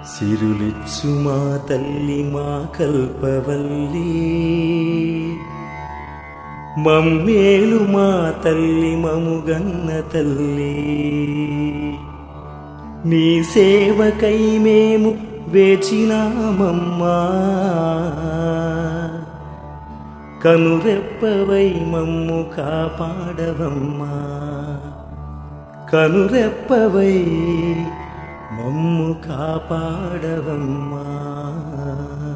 సిరులిచ్చు మా తల్లి మా కల్పవల్లి మమ్మేలు మా తల్లి మముగన్న తల్లి నీ సేవకై మేము వేచినామమ్మా కనురెప్పవై మమ్ము కాపాడవమ్మా కనురెప్పవై మమ్ము కాపాడవమ్మా